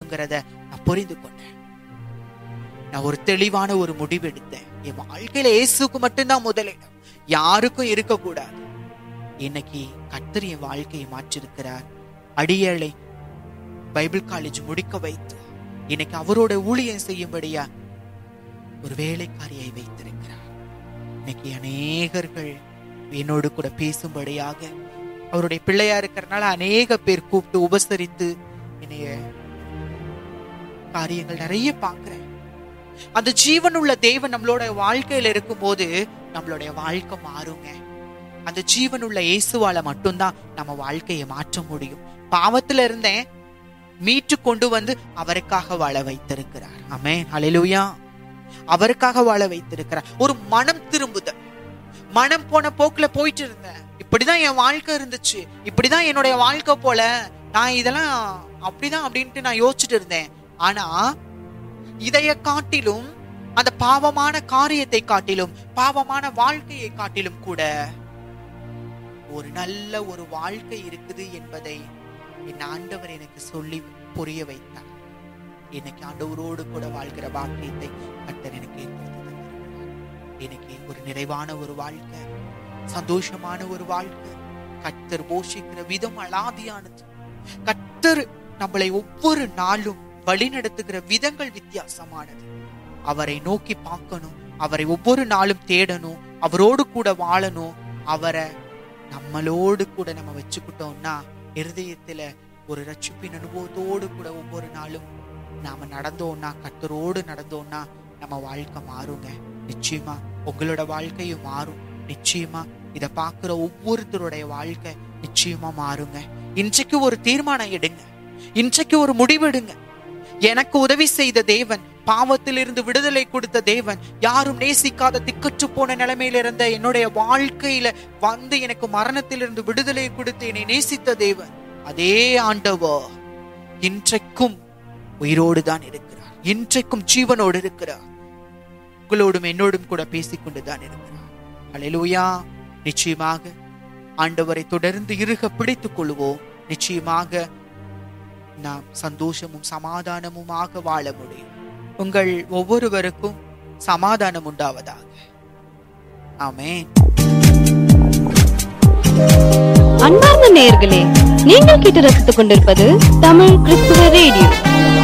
முடியுங்கிறத நான் புரிந்து கொண்டேன் நான் ஒரு தெளிவான ஒரு முடிவு எடுத்தேன் என் வாழ்க்கையில இயேசுக்கு மட்டும்தான் முதலிடம் யாருக்கும் இருக்கக்கூடாது இன்னைக்கு கர்த்தர் என் வாழ்க்கையை மாற்றிருக்கிறார் அடியேளை பைபிள் காலேஜ் முடிக்க வைத்து இன்னைக்கு அவரோட ஊழியம் செய்யும்படியா ஒரு வேலைக்காரியை வைத்திருக்கிறார் இன்னைக்கு அநேகர்கள் என்னோடு கூட பேசும்படியாக அவருடைய பிள்ளையா இருக்கிறனால அநேக பேர் கூப்பிட்டு உபசரித்து என்னைய காரியங்கள் நிறைய பார்க்கிறேன் அந்த ஜீவனுள்ள தேவன் நம்மளோட வாழ்க்கையில இருக்கும்போது நம்மளுடைய வாழ்க்கை மாறுங்க அந்த ஜீவனுள்ள இயேசுவால மட்டும்தான் நம்ம வாழ்க்கையை மாற்ற முடியும் பாவத்துல இருந்தேன் மீட்டு கொண்டு வந்து அவருக்காக வாழ வைத்திருக்கிறார் ஆமே ஹalleluya அவருக்காக வாழ வைத்திருக்கிறார் ஒரு மனம் திரும்புதல் மனம் போன போக்குல போயிட்டு இருந்தேன் இப்படிதான் என் வாழ்க்கை இருந்துச்சு இப்படிதான் என்னுடைய வாழ்க்கை போல நான் இதெல்லாம் அப்படிதான் அப்படின்ட்டு நான் யோசிச்சுட்டு இருந்தேன் ஆனா இதைய காட்டிலும் அந்த பாவமான காரியத்தை காட்டிலும் பாவமான வாழ்க்கையை காட்டிலும் கூட ஒரு நல்ல ஒரு வாழ்க்கை இருக்குது என்பதை என் ஆண்டவர் எனக்கு சொல்லி புரிய வைத்தார் இன்னைக்கு ஆண்டவரோடு கூட வாழ்கிற பாக்கியத்தை கர்த்தர் எனக்கு ஏற்படுத்தி தந்திருக்கிறார். இன்னைக்கு ஒரு நிறைவான ஒரு வாழ்க்கை சந்தோஷமான ஒரு வாழ்க்கை கர்த்தர் போஷிக்கிற விதம் அலாதியானது கர்த்தர் நம்மளை ஒவ்வொரு நாளும் வழிநடத்துகிற விதங்கள் வித்தியாசமானது அவரை நோக்கி பார்க்கணும் அவரை ஒவ்வொரு நாளும் தேடணும் அவரோடு கூட வாழணும் அவரை நம்மளோடு கூட நம்ம வச்சுக்கிட்டோம்னா இருதயத்துல ஒரு ரட்சிப்பின் அனுபவத்தோடு கூட ஒவ்வொரு நாளும் நாம நடந்தோம்னா கர்த்தரோடு நடந்தோம்னா நம்ம வாழ்க்கை மாறுங்க நிச்சயமா உங்களோட வாழ்க்கையும் மாறும் நிச்சயமா இத பாக்குற ஒவ்வொருத்தருடைய வாழ்க்கை நிச்சயமா மாறுங்க இன்றைக்கு ஒரு தீர்மானம் எடுங்க இன்றைக்கு ஒரு முடிவெடுங்க எனக்கு உதவி செய்த தேவன் பாவத்திலிருந்து விடுதலை கொடுத்த தேவன் யாரும் நேசிக்காத திக்கற்று போன நிலைமையில இருந்த என்னுடைய வாழ்க்கையில வந்து எனக்கு மரணத்திலிருந்து விடுதலை கொடுத்து என்னை நேசித்த தேவன் அதே ஆண்டவர் இன்றைக்கும் உயிரோடு தான் இருக்கிறார் இன்றைக்கும் ஜீவனோடு இருக்கிறார் உங்களோடும் என்னோடும் கூட பேசிக்கொண்டுதான் இருக்கிறார் அல்லேலூயா நிச்சயமாக ஆண்டவரை தொடர்ந்து இறுக பிடித்துக் கொள்வோம் நிச்சயமாக நாம் சந்தோஷமும் சமாதானமுமாக வாழ முடியும் உங்கள் ஒவ்வொருவருக்கும் சமாதானம் உண்டாவதாக ஆமென் அன்பார்ந்த நேயர்களே நீங்கள் கேட்டு ரசித்துக் கொண்டிருப்பது தமிழ் கிறிஸ்துவ ரேடியோ